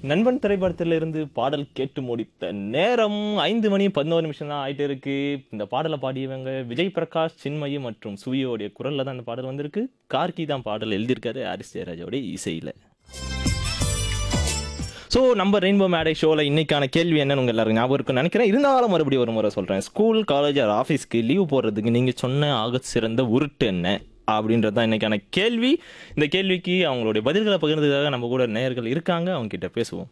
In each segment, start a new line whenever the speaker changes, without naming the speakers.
நண்பன் திரைப்படத்துல இருந்து பாடல் கேட்டு முடித்த நேரம் ஐந்து மணி பதினோரு நிமிஷம் தான் ஆயிட்டு இருக்கு இந்த பாடலை பாடியவங்க விஜய் பிரகாஷ் சின்மயி மற்றும் சுவியோடைய குரல்ல தான் இந்த பாடல் வந்திருக்கு கார்கி தான் பாடல் எழுதியிருக்காரு ஹாரிஸ் ஜெயராஜோடைய இசையில ஸோ நம்ம ரெயின்போ மேடை ஷோவில் இன்னைக்கான கேள்வி என்னன்னு உங்க எல்லாரும் ஞாபகம் இருக்குன்னு நினைக்கிறேன் இருந்தாலும் மறுபடியும் ஒரு முறை சொல்கிறேன் ஸ்கூல் காலேஜ் ஆர் ஆஃபீஸ்க்கு லீவ் போடுறதுக்கு நீங்கள் சொன்ன ஆக சிறந்த உருட்டு என்ன அப்படின்றது தான் இன்னைக்கான கேள்வி இந்த கேள்விக்கு அவங்களுடைய பதில்களை பகிர்ந்ததுக்காக நம்ம கூட நேயர்கள் இருக்காங்க அவங்க கிட்ட பேசுவோம்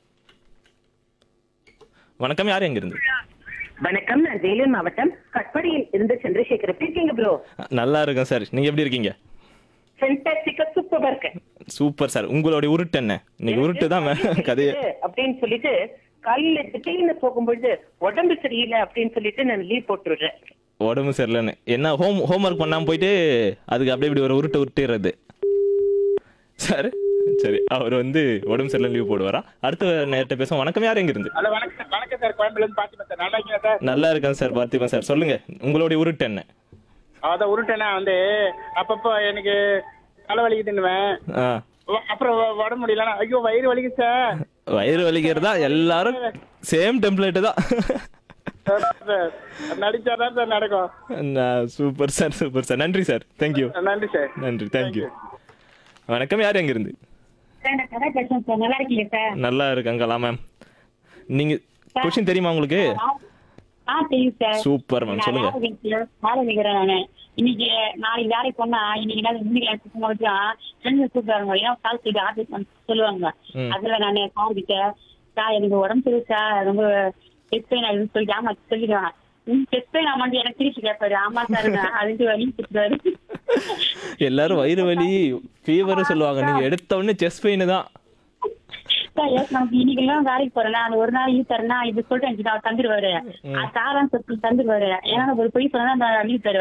வணக்கம் யார் எங்கிருந்து
வணக்கம் நான் வேலூர் மாவட்டம் கட்படியில் இருந்து சந்திரசேகர் எப்படி இருக்கீங்க ப்ரோ
நல்லா இருக்கேன் சார் நீங்கள் எப்படி இருக்கீங்க
ஃபென்டாஸ்டிக்கா சூப்பரா இருக்கு
சூப்பர் சார் உங்களுடைய உருட்டு என்ன இன்னைக்கு உருட்டு தான் மே- கதையே
அப்படின்னு சொல்லிட்டு காலையில திடீர்னு போகும்பொழுது உடம்பு சரியில்லை அப்படின்னு சொல்லிட்டு நான் லீவ் போட்டு விடுறேன்
உடம்பு சரியில்லைன்னு என்ன ஹோம் ஹோம்ஒர்க் பண்ணாமல் போயிட்டு அதுக்கு அப்படியே இப்படி ஒரு உருட்டு உருட்டிடுறது சார் சரி அவர் வந்து உடம்பு சரியில்லை லீவ் போடுவாரா அடுத்த நேரத்தை பேசுவோம் வணக்கம் யார் எங்க இருந்து
ஹலோ வணக்கம் சார் வணக்கம் சார் கோயம்புல இருந்து பாத்திமா சார் நல்லா இருக்கீங்க சார்
நல்லா இருக்கேன் சார் பார்த்திபன் சார் சொல்லுங்க உங்களுடைய உருட்டு என்ன
அதான் உருட்டேனா வந்து அப்பப்போ எனக்கு தலை வலிக்குதுன்னுவேன்
ஆ
வ- அப்புறம் வ- உடம்பு முடியலன்னா ஐயோ வயிறு வலிக்கு சார்
வயிறு வலிக்கிறதா எல்லாரும் சேம் டெம்ப்ளேட்டு தான்
சார், சார் நடிச்சாதான் சார் நடக்கும்
சூப்பர் சார் சூப்பர் சார் நன்றி சார் தேங்க்யூ
நன்றி சார்
நன்றி தேங்க்யூ வணக்கம் யார் எங்க இருந்து
நான் கதை பேசுறேன் சார் நல்லா இருக்கீங்க சார்
நல்லா இருக்கங்களா மேம் நீங்க கொஷின் தெரியுமா உங்களுக்கு
ஆ தெரியும் சார்
சூப்பர் மேம் சொல்லுங்க
வேலை நிக்கிறேன் நானு இன்னைக்கு நாளைக்கு வேலைக்கு போனா இன்னைக்கு நான் இன்னைக்கு சுத்தமா வச்சா ஃப்ரெண்ட்ஸ் கூப்பிடுறாங்க ஏன் கால் செய்து ஆஃபீஸ் சொல்லுவாங்க
ம்.
அதுல நான் சார் கிட்ட சார் எனக்கு உடம்பு சரி சார் ரொம்ப டெஸ்ட் பெயின் ஆகுதுன்னு சொல்லிட்டு ஆமா சொல்லிடுவேன் டெஸ்ட் பெயின் ஆமாண்டு எனக்கு திருப்பி கேட்பாரு ஆமா சார் அதுக்கு வலி கொடுத்துருவாரு
எல்லாரும் வயிறு வலி ஃபீவர் சொல்லுவாங்க நீங்க எடுத்த உடனே செஸ்ட் பெயின் தான்
சார் yes, நமக்கு இன்னைக்கு எல்லாம் வேலைக்கு போறேன் அந்த ஒரு நாள் லீவ் தரேன்னா இது சொல்லிட்டு எனக்கு அவர் தந்துருவாரு சாரான்னு சொல்லி தந்துருவாரு ஏன்னா ஒரு பொய் சொன்னா அந்த லீவ் தருவாரு